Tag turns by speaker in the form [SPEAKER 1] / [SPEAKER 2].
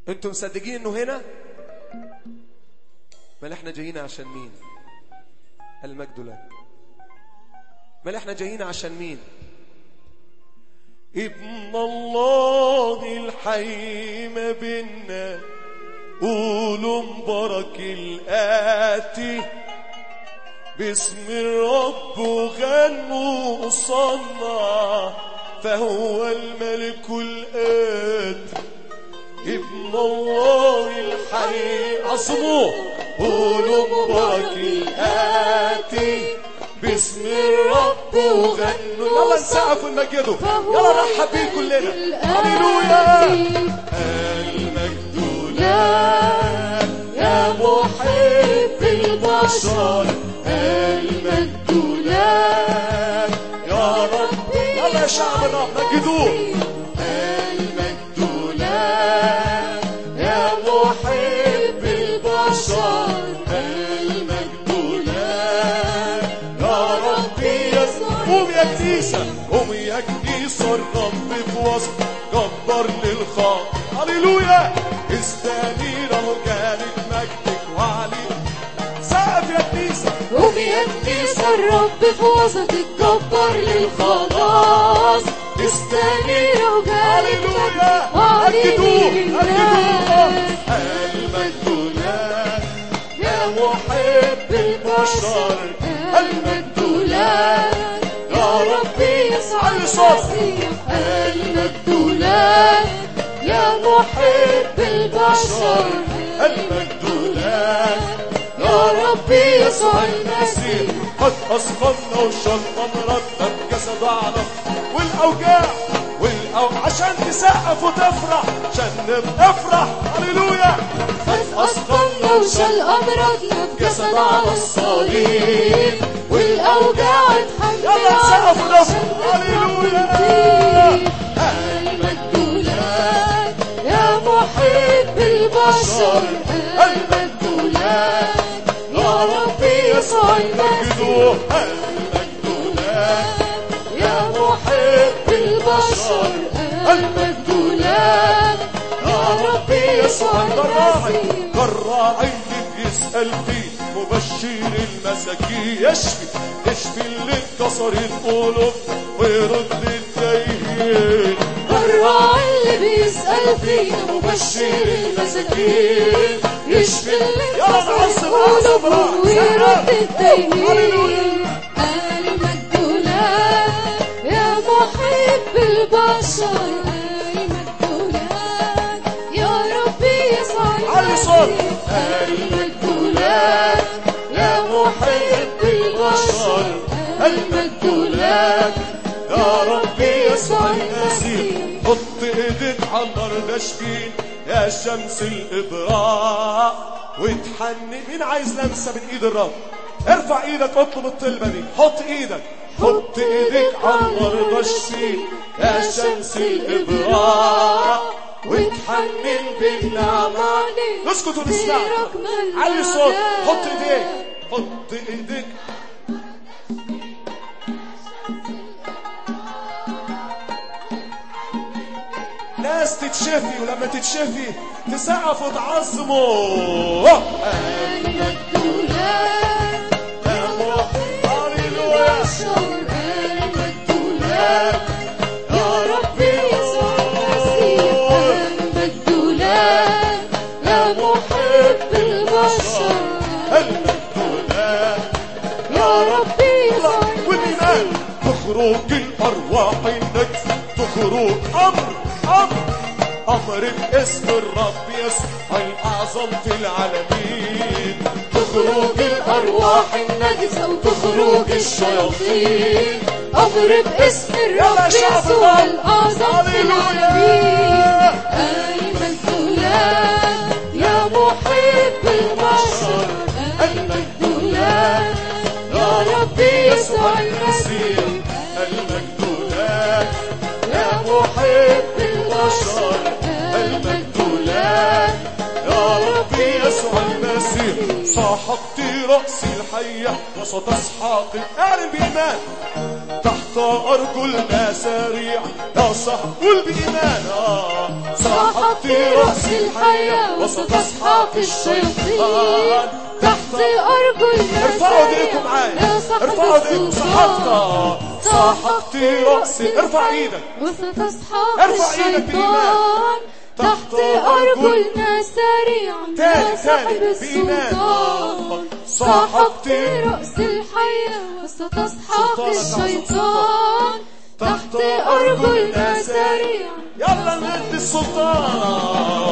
[SPEAKER 1] انتم مصدقين انه هنا ما احنا جايين عشان مين المجد لك ما احنا جايين عشان مين ابن الله الحي ما بينا قولوا مبارك الآتي باسم الرب وغنوا وصنع فهو الملك الآتي ابن الله الحي عصموه قولوا مبارك الآتي باسم الرب وغنوا يلا نسقف ونمجده يلا نرحب بيه كلنا هللويا المجد لك يا محب البشر المجد لك يا رب يلا يا شعب الرب مجدوه المجد لك يا محب البشر المجد لك يا ربي قوم يا كنيسة قوم يا كنيسة الرب في وسط جبر للخاطر هللويا استنير اهو جالك مجدك وعلي سقف يا كنيسة
[SPEAKER 2] قوم يا كنيسة الرب في وسطك جبر للخلاص استنير وجالك
[SPEAKER 1] هللويا
[SPEAKER 2] وعلي
[SPEAKER 1] مجدوه مجدوه المجد لك يا محب البشر المجد لك
[SPEAKER 2] يا ربي يسوع
[SPEAKER 1] علي صوت.
[SPEAKER 2] المسيح المجد لك يا محب البشر
[SPEAKER 1] المجد لك
[SPEAKER 2] يا ربي يسوع المسيح
[SPEAKER 1] قد أسقطنا وشلنا مرتب جسد على والأوجاع والأو عشان تسقف وتفرح عشان نفرح هللويا
[SPEAKER 2] قد أسقطنا وشال أمراضنا بجسد على الصليب والأوجاع اتحمل
[SPEAKER 1] يلا نسقف ونفرح هللويا
[SPEAKER 2] المجد لك يا محب البشر المجد لك يا ربي يسوع المسيح
[SPEAKER 1] مجدوه المجد لك
[SPEAKER 2] يا محب البشر المجد لك يا ربي يسوع
[SPEAKER 1] الراعي
[SPEAKER 2] المسيح
[SPEAKER 1] الراعي اللي بيسأل فيه مبشر المساكين يشفي يشفي اللي اتكسرت قلوب ويرد التايهين
[SPEAKER 2] الراعي اللي بيسأل فينا مبشر المساكين يشفي اللي
[SPEAKER 1] يلا
[SPEAKER 2] انكسر
[SPEAKER 1] نعصب نعصب
[SPEAKER 2] قلوبهم
[SPEAKER 1] راس.
[SPEAKER 2] ويرد التايهين
[SPEAKER 1] هللويا.
[SPEAKER 2] المجد لك يا محب البشر المجد لك يا ربي يسوع
[SPEAKER 1] علي صوت.
[SPEAKER 2] المسيح المجد لك يا محب البشر المجد لك
[SPEAKER 1] يا ربي يسوع
[SPEAKER 2] المسيح.
[SPEAKER 1] المسيح حط ايدك على النار ناشفين يا شمس الإبراء وتحني مين عايز لمسة من ايد الرب ارفع ايدك اطلب الطلبة دي حط ايدك حط ايدك على النار ناشفين يا شمس الإبراء وتحنن بالنعمة اسكت ونسمع علي الصوت حط ايديك حط ايدك ناس تتشفي ولما تتشفي تسقف وتعظموا
[SPEAKER 2] المجد لك
[SPEAKER 1] يا محب هللويا
[SPEAKER 2] المجد لك يا ربي يسوع المسيح المجد لك يا محب البشر
[SPEAKER 1] المجد لك
[SPEAKER 2] يا ربي يسوع
[SPEAKER 1] والإيمان تخرج الأرواح النجس تخرج أمر أمر أمر باسم الرب يسوع الأعظم في العالمين
[SPEAKER 2] تخرج الأرواح النجسة وتخرج الشياطين أمر باسم الرب يسوع الأعظم في العالمين المجد لك يا محب البشر المجد لك يا ربي يسوع المسيح
[SPEAKER 1] المجد لك يا محب البشر المجد لك يا ربي يسوع المسيح سحقت رأسي الحية وستسحق اعلن بإيمان تحت أرجلنا سريع يا صح قول بإيمان آه. سحقت
[SPEAKER 2] سحقت رأس الحياة وستسحق الشياطين تحت أرجل
[SPEAKER 1] ارفعوا ايديكم معايا
[SPEAKER 2] يا صاحب
[SPEAKER 1] ارفعوا ايديكم
[SPEAKER 2] السلطان
[SPEAKER 1] سحقت سحقت رأسي ارفع ايدك
[SPEAKER 2] وستسحق
[SPEAKER 1] ارفع ايدك
[SPEAKER 2] الشيطان تحت أرجلنا سريعا يا
[SPEAKER 1] تاني
[SPEAKER 2] صاحب
[SPEAKER 1] تاني بإيمان
[SPEAKER 2] السلطان
[SPEAKER 1] سحقت
[SPEAKER 2] سحقت رأس الحياة وستسحق
[SPEAKER 1] سلطانك يا
[SPEAKER 2] الشيطان تحت أرجلنا سريعا
[SPEAKER 1] يلا ندي السلطان